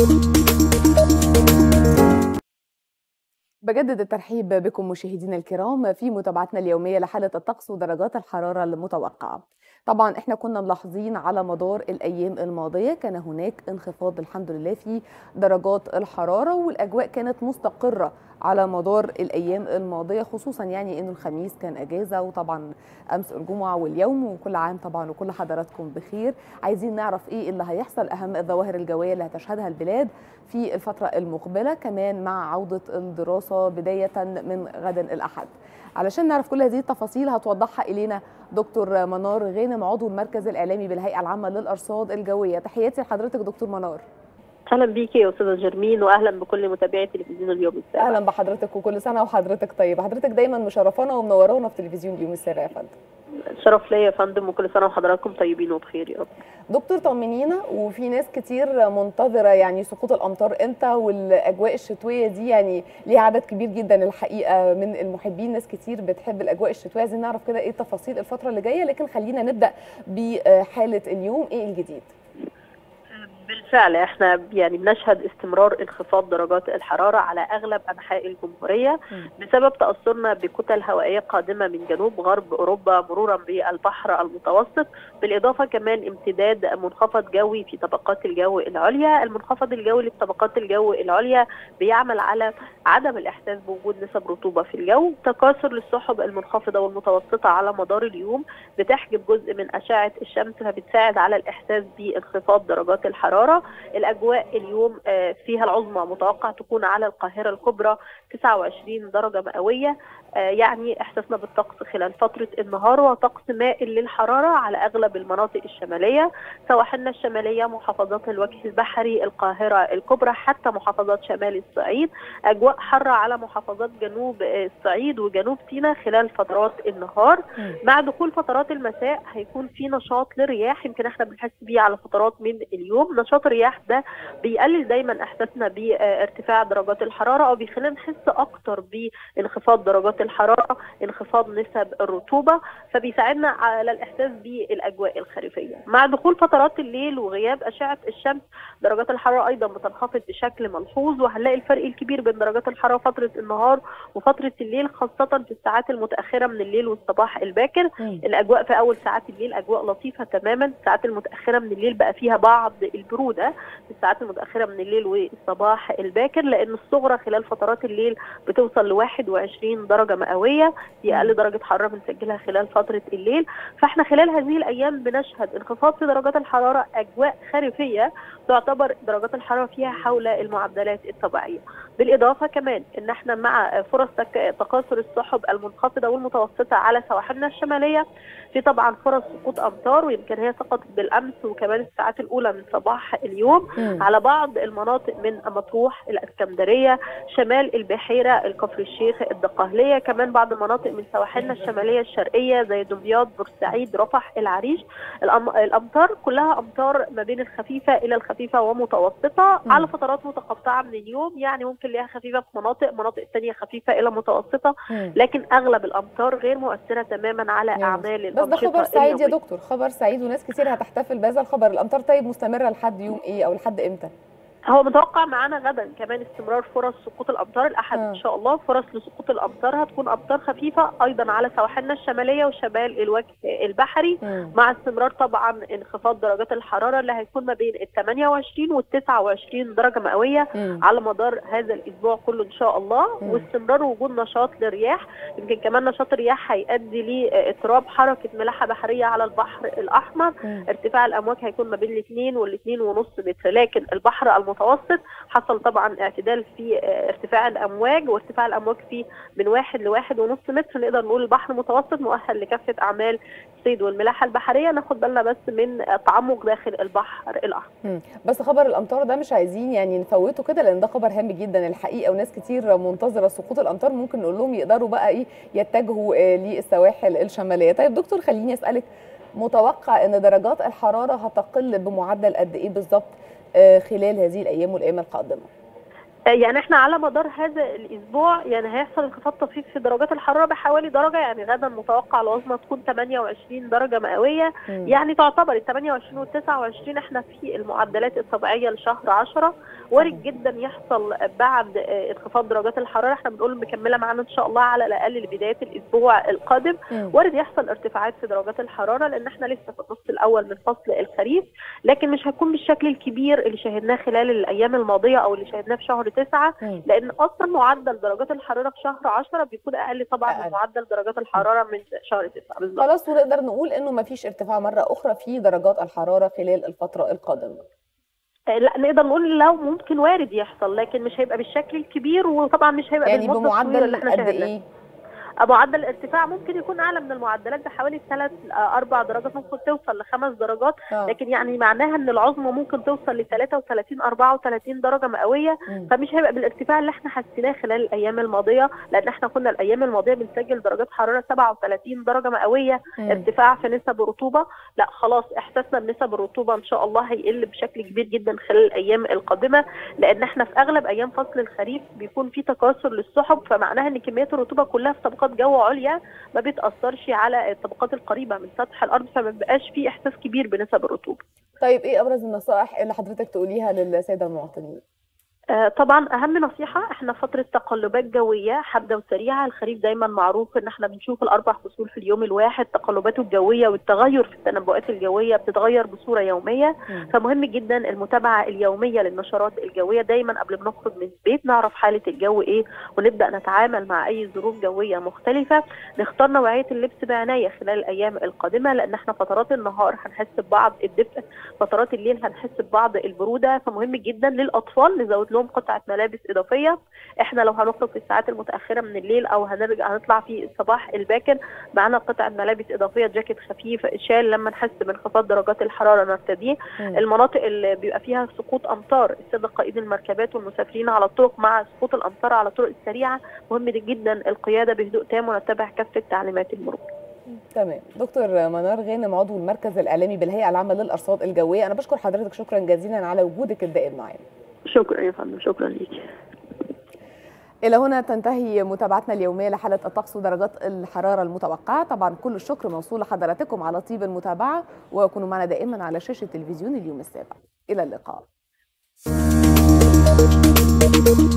بجدد الترحيب بكم مشاهدينا الكرام في متابعتنا اليومية لحالة الطقس ودرجات الحرارة المتوقعة طبعا احنا كنا ملاحظين على مدار الايام الماضيه كان هناك انخفاض الحمد لله في درجات الحراره والاجواء كانت مستقره على مدار الايام الماضيه خصوصا يعني انه الخميس كان اجازه وطبعا امس الجمعه واليوم وكل عام طبعا وكل حضراتكم بخير عايزين نعرف ايه اللي هيحصل اهم الظواهر الجويه اللي هتشهدها البلاد في الفتره المقبله كمان مع عوده الدراسه بدايه من غد الاحد علشان نعرف كل هذه التفاصيل هتوضحها الينا دكتور منار غانم عضو المركز الاعلامي بالهيئه العامه للارصاد الجويه تحياتي لحضرتك دكتور منار اهلا بيكي يا استاذه جرمين واهلا بكل متابعي تلفزيون اليوم السابع اهلا بحضرتك وكل سنه وحضرتك طيب حضرتك دايما مشرفانا ومنورانا في تلفزيون اليوم السابع يا فندم شرف ليا يا فندم وكل سنه وحضراتكم طيبين وبخير يا رب دكتور طمنينا وفي ناس كتير منتظره يعني سقوط الامطار امتى والاجواء الشتويه دي يعني ليها عدد كبير جدا الحقيقه من المحبين ناس كتير بتحب الاجواء الشتويه عايزين نعرف كده ايه تفاصيل الفتره اللي جايه لكن خلينا نبدا بحاله اليوم ايه الجديد بالفعل احنا يعني بنشهد استمرار انخفاض درجات الحراره على اغلب انحاء الجمهوريه بسبب تاثرنا بكتل هوائيه قادمه من جنوب غرب اوروبا مرورا بالبحر المتوسط بالاضافه كمان امتداد منخفض جوي في طبقات الجو العليا المنخفض الجوي لطبقات الجو العليا بيعمل على عدم الاحساس بوجود نسب رطوبه في الجو تكاثر للسحب المنخفضه والمتوسطه على مدار اليوم بتحجب جزء من اشعه الشمس فبتساعد على الاحساس بانخفاض درجات الحراره الحرارة الأجواء اليوم فيها العظمى متوقع تكون على القاهرة الكبرى 29 درجة مئوية يعني إحساسنا بالطقس خلال فترة النهار وطقس مائل للحرارة على أغلب المناطق الشمالية سواحلنا الشمالية محافظات الوجه البحري القاهرة الكبرى حتى محافظات شمال الصعيد أجواء حارة على محافظات جنوب الصعيد وجنوب سيناء خلال فترات النهار مع دخول فترات المساء هيكون في نشاط للرياح يمكن احنا بنحس بيه على فترات من اليوم نشاط الرياح ده بيقلل دايما احساسنا بارتفاع درجات الحراره او بيخلينا نحس اكتر بانخفاض درجات الحراره انخفاض نسب الرطوبه فبيساعدنا على الاحساس بالاجواء الخريفيه مع دخول فترات الليل وغياب اشعه الشمس درجات الحراره ايضا بتنخفض بشكل ملحوظ وهنلاقي الفرق الكبير بين درجات الحراره فتره النهار وفتره الليل خاصه في الساعات المتاخره من الليل والصباح الباكر الاجواء في اول ساعات الليل اجواء لطيفه تماما الساعات المتاخره من الليل بقى فيها بعض البروده في الساعات المتاخره من الليل والصباح الباكر لان الصغرى خلال فترات الليل بتوصل ل 21 درجه مئويه دي اقل درجه حراره بنسجلها خلال فتره الليل فاحنا خلال هذه الايام بنشهد انخفاض في درجات الحراره اجواء خريفيه تعتبر درجات الحراره فيها حول المعدلات الطبيعيه بالاضافه كمان ان احنا مع فرص تكاثر السحب المنخفضه والمتوسطه على سواحلنا الشماليه في طبعا فرص سقوط امطار ويمكن هي سقطت بالامس وكمان الساعات الاولى من صباح اليوم م. على بعض المناطق من مطروح الاسكندريه شمال البحيره الكفر الشيخ الدقهليه كمان بعض المناطق من سواحلنا الشماليه الشرقيه زي دمياط بورسعيد رفح العريش الامطار كلها امطار ما بين الخفيفه الى الخفيفه ومتوسطه م. على فترات متقطعه من اليوم يعني ممكن ليها خفيفه في مناطق مناطق ثانيه خفيفه الى متوسطه م. لكن اغلب الامطار غير مؤثره تماما على اعمال بس ده خبر سعيد يا دكتور خبر سعيد وناس كتير هتحتفل بهذا الخبر الامطار طيب مستمره لحد يوم ايه او لحد امتى هو متوقع معانا غدا كمان استمرار فرص سقوط الامطار الاحد آه. ان شاء الله فرص لسقوط الامطار هتكون امطار خفيفه ايضا على سواحلنا الشماليه وشمال الوجه البحري م. مع استمرار طبعا انخفاض درجات الحراره اللي هيكون ما بين ال 28 وال 29 درجه مئويه م. على مدار هذا الاسبوع كله ان شاء الله م. واستمرار وجود نشاط للرياح يمكن كمان نشاط الرياح هيؤدي لاضطراب حركه ملاحه بحريه على البحر الاحمر م. ارتفاع الامواج هيكون ما بين الاثنين والاثنين ونص متر لكن البحر المتوسط حصل طبعا اعتدال في ارتفاع الامواج وارتفاع الامواج فيه من واحد لواحد ونص متر نقدر نقول البحر المتوسط مؤهل لكافه اعمال الصيد والملاحه البحريه ناخد بالنا بس من تعمق داخل البحر الاحمر. بس خبر الامطار ده مش عايزين يعني نفوته كده لان ده خبر هام جدا الحقيقه وناس كتير منتظره سقوط الامطار ممكن نقول لهم يقدروا بقى ايه يتجهوا للسواحل الشماليه. طيب دكتور خليني اسالك متوقع ان درجات الحراره هتقل بمعدل قد ايه بالظبط خلال هذه الايام والايام القادمه يعني احنا على مدار هذا الاسبوع يعني هيحصل انخفاض طفيف في درجات الحراره بحوالي درجه يعني غدا متوقع العظمى تكون 28 درجه مئويه مم. يعني تعتبر ال 28 وال 29 احنا في المعدلات الطبيعيه لشهر 10 وارد جدا يحصل بعد آه، انخفاض درجات الحراره احنا بنقول مكمله معانا ان شاء الله على الاقل لبدايه الاسبوع القادم مم. وارد يحصل ارتفاعات في درجات الحراره لان احنا لسه في النص الاول من فصل الخريف لكن مش هيكون بالشكل الكبير اللي شاهدناه خلال الايام الماضيه او اللي شاهدناه في شهر تسعة مم. لان اصلا معدل درجات الحراره في شهر 10 بيكون اقل طبعا أقل. من معدل درجات الحراره من شهر 9 بالظبط خلاص ونقدر نقول انه ما فيش ارتفاع مره اخرى في درجات الحراره خلال الفتره القادمه آه، لا نقدر نقول لو ممكن وارد يحصل لكن مش هيبقى بالشكل الكبير وطبعا مش هيبقى يعني بالمده الطويله بمعدل اللي احنا قد شاهدناها ايه معدل الارتفاع ممكن يكون اعلى من المعدلات بحوالي ثلاث اربع درجات ممكن توصل لخمس درجات آه. لكن يعني معناها ان العظمى ممكن توصل ل 33 34 درجه مئويه مم. فمش هيبقى بالارتفاع اللي احنا حسيناه خلال الايام الماضيه لان احنا كنا الايام الماضيه بنسجل درجات حراره 37 درجه مئويه مم. ارتفاع في نسب الرطوبه لا خلاص احساسنا بنسب الرطوبه ان شاء الله هيقل بشكل كبير جدا خلال الايام القادمه لان احنا في اغلب ايام فصل الخريف بيكون في تكاثر للسحب فمعناها ان كميات الرطوبه كلها في طبقات جو عليا ما بتاثرش على الطبقات القريبه من سطح الارض فما بيبقاش في احساس كبير بنسب الرطوبه طيب ايه ابرز النصائح اللي حضرتك تقوليها للساده المواطنين آه، طبعا اهم نصيحه احنا فتره تقلبات جويه حاده وسريعه الخريف دايما معروف ان احنا بنشوف الاربع فصول في اليوم الواحد تقلباته الجويه والتغير في التنبؤات الجويه بتتغير بصوره يوميه مم. فمهم جدا المتابعه اليوميه للنشرات الجويه دايما قبل ما نخرج من البيت نعرف حاله الجو ايه ونبدا نتعامل مع اي ظروف جويه مختلفه نختار نوعيه اللبس بعنايه خلال الايام القادمه لان احنا فترات النهار هنحس ببعض الدفء فترات الليل هنحس ببعض البروده فمهم جدا للاطفال نزود لهم قطعه ملابس اضافيه احنا لو هنخرج في الساعات المتاخره من الليل او هنرجع هنطلع في الصباح الباكر معانا قطعه ملابس اضافيه جاكيت خفيف شال لما نحس بانخفاض درجات الحراره نرتديه مم. المناطق اللي بيبقى فيها سقوط امطار الساده قائد المركبات والمسافرين على الطرق مع سقوط الامطار على الطرق السريعه مهم جدا القياده بهدوء تام ونتبع كافه تعليمات المرور تمام دكتور منار غانم عضو المركز الاعلامي بالهيئه العامه للارصاد الجويه انا بشكر حضرتك شكرا جزيلا على وجودك الدائم معانا شكرا يا فندم شكرا ليكي إلى هنا تنتهي متابعتنا اليومية لحالة الطقس ودرجات الحرارة المتوقعة طبعا كل الشكر موصول لحضراتكم على طيب المتابعة وكونوا معنا دائما على شاشة تلفزيون اليوم السابع إلى اللقاء